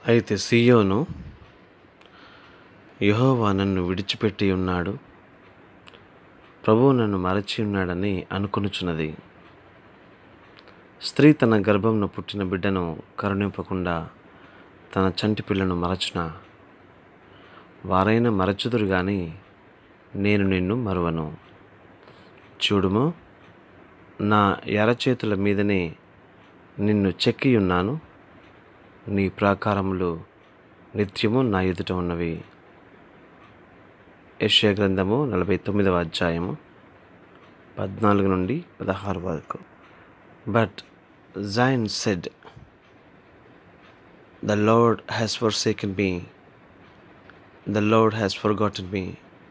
అయితే సీయోను యెహోవా నన్ను విడిచిపెట్టి ఉన్నాడు ప్రభువు నన్ను మరచి ఉన్నాడని అనుకొనుచున్నది స్త్రీ తన గర్భంలో పుట్టిన బిడ్డను కరుణింపకుండా తన చంటి పిల్లను మరచున వారైనా మరచుదురు గాని నేను నిన్ను మరువను చూడుము నా ఎరచేతుల మీదనే నిన్ను చెక్కి ఉన్నాను నీ ప్రాకారములు నిత్యము నా ఎదుట ఉన్నవి యెషయా గ్రంథము నలభై తొమ్మిదవ అధ్యాయము పద్నాలుగు నుండి పదహారు వరకు but Zion said the Lord has forsaken me the Lord has forgotten me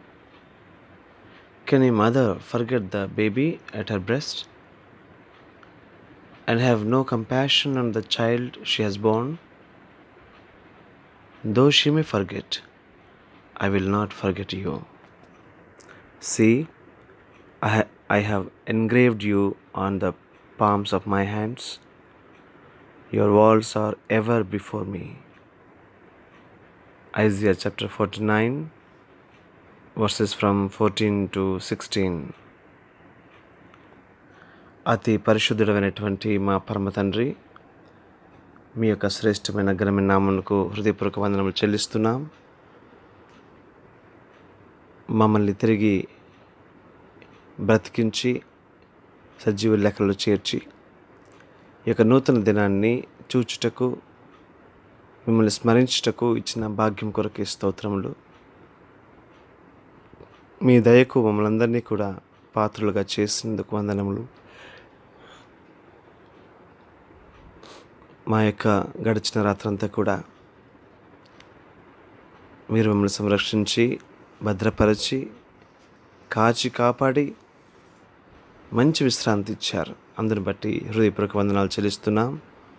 can a mother forget the baby at her breast and have no compassion on the child she has born? Though she may forget, I will not forget you. See, I, ha- I have engraved you on the palms of my hands. Your walls are ever before me. Isaiah chapter 49, verses from 14 to 16. అతి పరిశుద్ధుడమైనటువంటి మా పరమ తండ్రి మీ యొక్క శ్రేష్టమైన ఘనమైన నామమునకు హృదయపూర్వక వందనములు చెల్లిస్తున్నాం మమ్మల్ని తిరిగి బ్రతికించి సజీవ లెక్కల్లో చేర్చి ఈ యొక్క నూతన దినాన్ని చూచుటకు మిమ్మల్ని స్మరించుటకు ఇచ్చిన భాగ్యం కొరకు ఈ స్తోత్రములు మీ దయకు మమ్మల్ని అందరినీ కూడా పాత్రులుగా చేసినందుకు వందనములు మా యొక్క గడిచిన రాత్రంతా కూడా మీరు మమ్మల్ని సంరక్షించి భద్రపరిచి కాచి కాపాడి మంచి విశ్రాంతి ఇచ్చారు అందుని బట్టి హృదయపూర్వక వందనాలు చెల్లిస్తున్నాం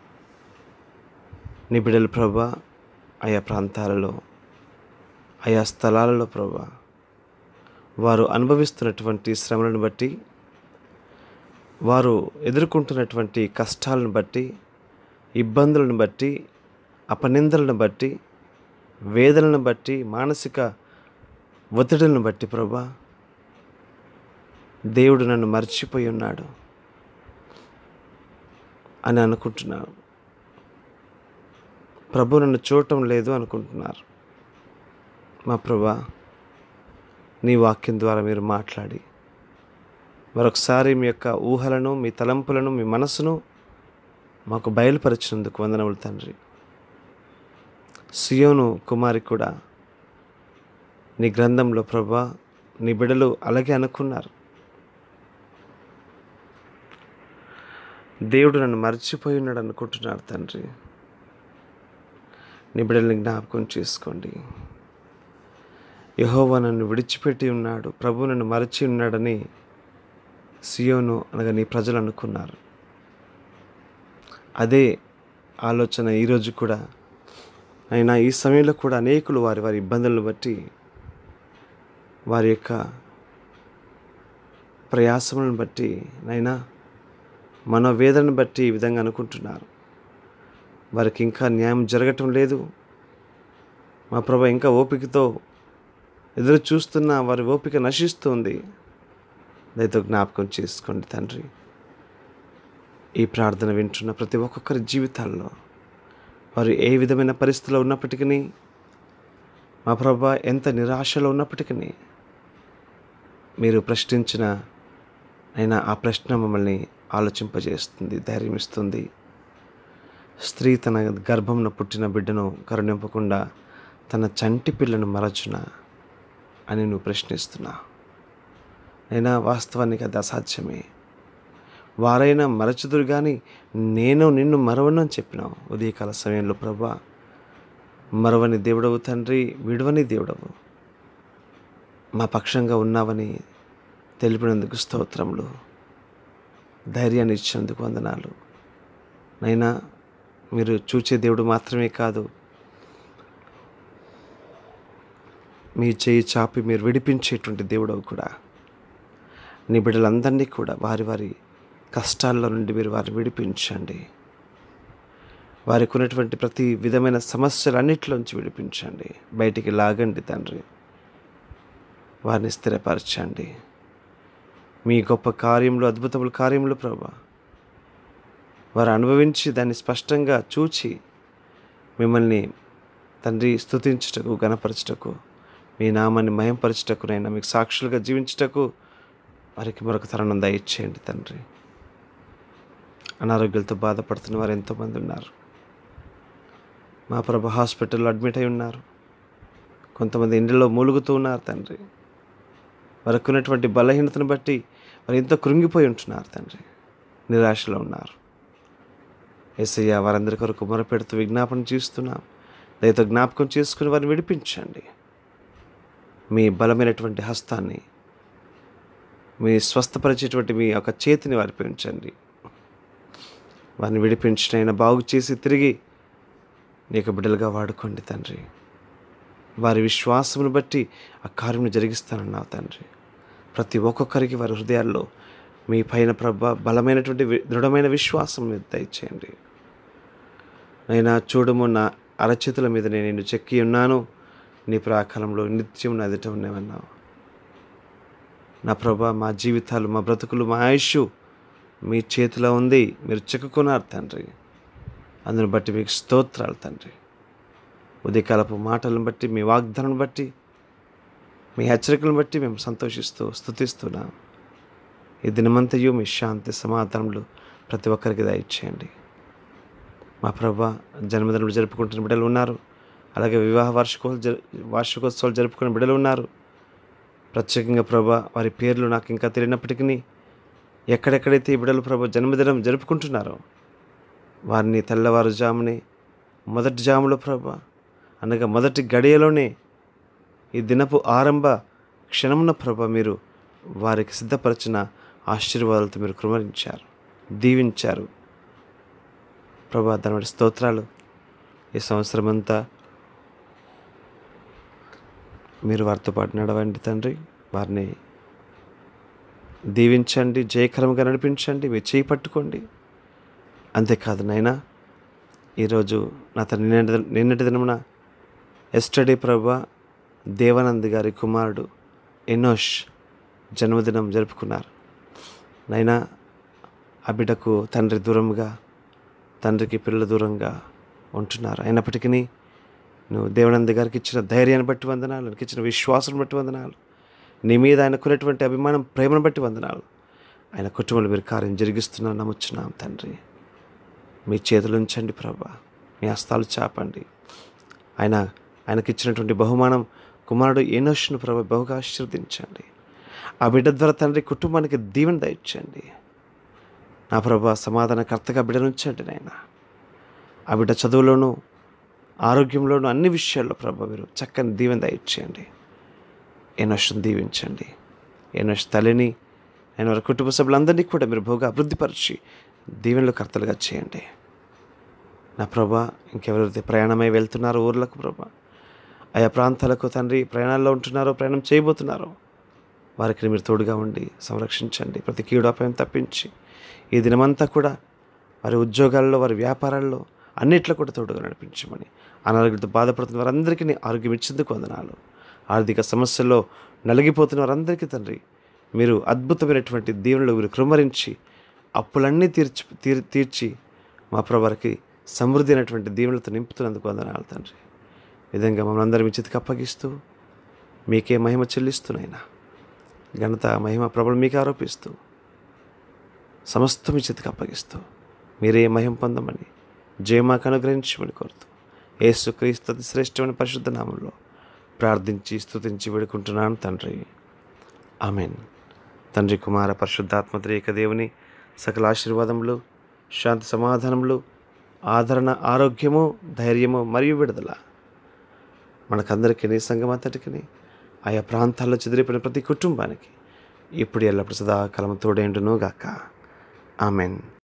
నీ బిడ్డల ప్రభా ఆయా ప్రాంతాలలో ఆయా స్థలాలలో ప్రభా వారు అనుభవిస్తున్నటువంటి శ్రమలను బట్టి వారు ఎదుర్కొంటున్నటువంటి కష్టాలను బట్టి ఇబ్బందులను బట్టి అపనిందలను బట్టి వేదనలను బట్టి మానసిక ఒత్తిడులను బట్టి ప్రభా దేవుడు నన్ను మర్చిపోయి ఉన్నాడు అని అనుకుంటున్నాను ప్రభు నన్ను చూడటం లేదు అనుకుంటున్నారు మా ప్రభా నీ వాక్యం ద్వారా మీరు మాట్లాడి మరొకసారి మీ యొక్క ఊహలను మీ తలంపులను మీ మనసును మాకు బయలుపరిచినందుకు వందనములు తండ్రి సియోను కుమారి కూడా నీ గ్రంథంలో ప్రభా నీ బిడ్డలు అలాగే అనుకున్నారు దేవుడు నన్ను మర్చిపోయి ఉన్నాడు అనుకుంటున్నారు తండ్రి నీ బిడ్డల్ని జ్ఞాపకం చేసుకోండి యహోవా నన్ను విడిచిపెట్టి ఉన్నాడు ప్రభు నన్ను మరచి ఉన్నాడని సియోను అనగా నీ ప్రజలు అనుకున్నారు అదే ఆలోచన ఈరోజు కూడా అయినా ఈ సమయంలో కూడా అనేకులు వారి వారి ఇబ్బందులను బట్టి వారి యొక్క ప్రయాసములను బట్టి నైనా మనోవేదనను బట్టి ఈ విధంగా అనుకుంటున్నారు వారికి ఇంకా న్యాయం జరగటం లేదు మా ప్రభు ఇంకా ఓపికతో ఎదురు చూస్తున్న వారి ఓపిక నశిస్తుంది దయతో జ్ఞాపకం చేసుకోండి తండ్రి ఈ ప్రార్థన వింటున్న ప్రతి ఒక్కొక్కరి జీవితాల్లో వారు ఏ విధమైన పరిస్థితిలో ఉన్నప్పటికీ మా ప్రభా ఎంత నిరాశలో ఉన్నప్పటికీ మీరు ప్రశ్నించిన అయినా ఆ ప్రశ్న మమ్మల్ని ఆలోచింపజేస్తుంది ధైర్యం ఇస్తుంది స్త్రీ తన గర్భంలో పుట్టిన బిడ్డను కరుణింపకుండా తన చంటి పిల్లను మరచున అని నువ్వు ప్రశ్నిస్తున్నా అయినా వాస్తవానికి అది అసాధ్యమే వారైనా మరచుదురు కానీ నేను నిన్ను మరవను అని చెప్పినావు ఉదయకాల సమయంలో ప్రభా మరవని దేవుడవు తండ్రి విడవని దేవుడవు మా పక్షంగా ఉన్నావని తెలిపినందుకు స్తోత్రములు ధైర్యాన్ని ఇచ్చినందుకు వందనాలు నైనా మీరు చూచే దేవుడు మాత్రమే కాదు మీ చేయి చాపి మీరు విడిపించేటువంటి దేవుడవు కూడా నీ బిడ్డలందరినీ కూడా వారి వారి కష్టాల్లో నుండి మీరు వారిని విడిపించండి వారికి ఉన్నటువంటి ప్రతి విధమైన సమస్యలన్నిటిలోంచి విడిపించండి బయటికి లాగండి తండ్రి వారిని స్థిరపరచండి మీ గొప్ప కార్యములు అద్భుతముల కార్యములు ప్రభా వారు అనుభవించి దాన్ని స్పష్టంగా చూచి మిమ్మల్ని తండ్రి స్తుతించుటకు గణపరచుటకు మీ నామాన్ని మయంపరచుటకునైనా మీకు సాక్షులుగా జీవించుటకు వారికి మరొక తరుణం దయచేయండి తండ్రి అనారోగ్యాలతో బాధపడుతున్న వారు ఎంతోమంది ఉన్నారు మా ప్రభు హాస్పిటల్లో అడ్మిట్ అయి ఉన్నారు కొంతమంది ఇండ్లలో మూలుగుతూ ఉన్నారు తండ్రి వారికి ఉన్నటువంటి బలహీనతను బట్టి వారు ఎంతో కృంగిపోయి ఉంటున్నారు తండ్రి నిరాశలో ఉన్నారు ఏసయ్య వారందరి కొరకు మొరపెడుతూ విజ్ఞాపన చేస్తున్నాం దయతో జ్ఞాపకం చేసుకుని వారిని విడిపించండి మీ బలమైనటువంటి హస్తాన్ని మీ స్వస్థపరిచేటువంటి మీ యొక్క చేతిని వారిపై ఉంచండి వారిని విడిపించినైనా బాగు చేసి తిరిగి నీ యొక్క బిడ్డలుగా వాడుకోండి తండ్రి వారి విశ్వాసమును బట్టి ఆ కార్యమును జరిగిస్తానన్నావు తండ్రి ప్రతి ఒక్కొక్కరికి వారి హృదయాల్లో మీ పైన ప్రభ బలమైనటువంటి వి- దృఢమైన విశ్వాసం మీద దయచేయండి నైనా చూడము నా అరచేతుల మీద నేను నిన్ను చెక్కి ఉన్నాను నీ ప్రాకాలంలో నిత్యం నా ఎదుట ఉన్నామన్నావు నా ప్రభా మా జీవితాలు మా బ్రతుకులు మా ఆయుష్ మీ చేతిలో ఉంది మీరు చెక్కుకున్నారు తండ్రి అందుని బట్టి మీకు స్తోత్రాలు తండ్రి ఉదయకాలపు మాటలను బట్టి మీ వాగ్దానం బట్టి మీ హెచ్చరికలను బట్టి మేము సంతోషిస్తూ స్థుతిస్తున్నాం ఈ దినమంతయు మీ శాంతి సమాధానములు ప్రతి ఒక్కరికి దయచేయండి మా ప్రభా జన్మదినములు జరుపుకుంటున్న బిడ్డలు ఉన్నారు అలాగే వివాహ వార్షికోత్సవాలు జరు వార్షికోత్సవాలు జరుపుకునే బిడ్డలు ఉన్నారు ప్రత్యేకంగా ప్రభా వారి పేర్లు నాకు ఇంకా తెలియనప్పటికీ ఎక్కడెక్కడైతే ఈ బిడ్డలు ప్రభా జన్మదినం జరుపుకుంటున్నారో వారిని తెల్లవారుజామునే మొదటి జాములో ప్రభా అనగా మొదటి గడియలోనే ఈ దినపు ఆరంభ క్షణమున ప్రభ మీరు వారికి సిద్ధపరిచిన ఆశీర్వాదాలతో మీరు కృమరించారు దీవించారు ప్రభా దాని బట్టి స్తోత్రాలు ఈ సంవత్సరం అంతా మీరు వారితో పాటు నడవండి తండ్రి వారిని దీవించండి జయకరంగా నడిపించండి మీరు చేయి పట్టుకోండి అంతేకాదు నాయనా ఈరోజు నా తన నిన్నటి నిన్నటి దినమున ఎస్టర్డే ప్రభా దేవానంద్ గారి కుమారుడు ఎనోష్ జన్మదినం జరుపుకున్నారు నైనా ఆ బిడ్డకు తండ్రి దూరంగా తండ్రికి పిల్లల దూరంగా ఉంటున్నారు అయినప్పటికీ నువ్వు దేవానంద్ గారికి ఇచ్చిన ధైర్యాన్ని బట్టి వందనాలు నీకు ఇచ్చిన విశ్వాసం బట్టి వందనాలు నీ మీద ఆయనకున్నటువంటి అభిమానం ప్రేమను బట్టి వందనాలు ఆయన కుటుంబంలో మీరు కార్యం జరిగిస్తున్నాం నమ్ముచున్నాం తండ్రి మీ చేతులు ఉంచండి ప్రభా మీ హస్తాలు చాపండి ఆయన ఆయనకి ఇచ్చినటువంటి బహుమానం కుమారుడు ఏనోష్ను ప్రభా బహుగా ఆశీర్వదించండి ఆ బిడ్డ ద్వారా తండ్రి కుటుంబానికి దీవెన దయచండి నా ప్రభా సమాధానకర్తగా బిడ్డను ఉంచండి నాయన ఆ బిడ్డ చదువులోనూ ఆరోగ్యంలోనూ అన్ని విషయాల్లో ప్రభా మీరు చక్కని దీవెన దయచేయండి ఏనోష్ను దీవించండి ఏనోష్ తల్లిని ఆయన వారి కుటుంబ సభ్యులందరినీ కూడా మీరు బహుగా అభివృద్ధిపరిచి దీవెనలు కర్తలుగా చేయండి నా ప్రభా ఇంకెవరైతే ప్రయాణమై వెళ్తున్నారో ఊర్లకు ప్రభా ఆయా ప్రాంతాలకు తండ్రి ప్రయాణాల్లో ఉంటున్నారో ప్రయాణం చేయబోతున్నారో వారికి మీరు తోడుగా ఉండి సంరక్షించండి ప్రతి కీడాపాయం తప్పించి ఈ దినమంతా కూడా వారి ఉద్యోగాల్లో వారి వ్యాపారాల్లో అన్నిట్లో కూడా తోడుగా నడిపించమని అనారోగ్యంతో బాధపడుతున్న వారందరికీ నీ ఆరోగ్యం ఇచ్చేందుకు వందనాలు ఆర్థిక సమస్యల్లో నలిగిపోతున్న వారందరికీ తండ్రి మీరు అద్భుతమైనటువంటి దీవెనలు మీరు కృమరించి అప్పులన్నీ తీర్చి తీర్ తీర్చి మా ప్రభారికి సమృద్ధి అయినటువంటి దీవెనలతో నింపుతున్నందుకు వందనాలు తండ్రి ఈ విధంగా మమ్మల్ని అందరం మీ చేతికి అప్పగిస్తూ మీకే మహిమ చెల్లిస్తున్నాయినా ఘనత మహిమ ప్రభలు మీకు ఆరోపిస్తూ సమస్తం మీ చేతికి అప్పగిస్తూ మీరే మహిమ పొందమని జయమాకు అనుగ్రహించమని కోరుతూ యేసు క్రీస్తు అతి శ్రేష్టమైన పరిశుద్ధ నామంలో ప్రార్థించి స్తుతించి వేడుకుంటున్నాను తండ్రి ఆమెన్ తండ్రి కుమార పరిశుద్ధాత్మ త్రియక దేవుని సకల ఆశీర్వాదములు శాంతి సమాధానములు ఆదరణ ఆరోగ్యము ధైర్యము మరియు విడుదల మనకందరికీ సంఘం అంతటికి ఆయా ప్రాంతాల్లో చెదిరిపోయిన ప్రతి కుటుంబానికి ఇప్పుడు ఎల్లప్పుడు సదాకాలం తోడేండును గాక ఆమెన్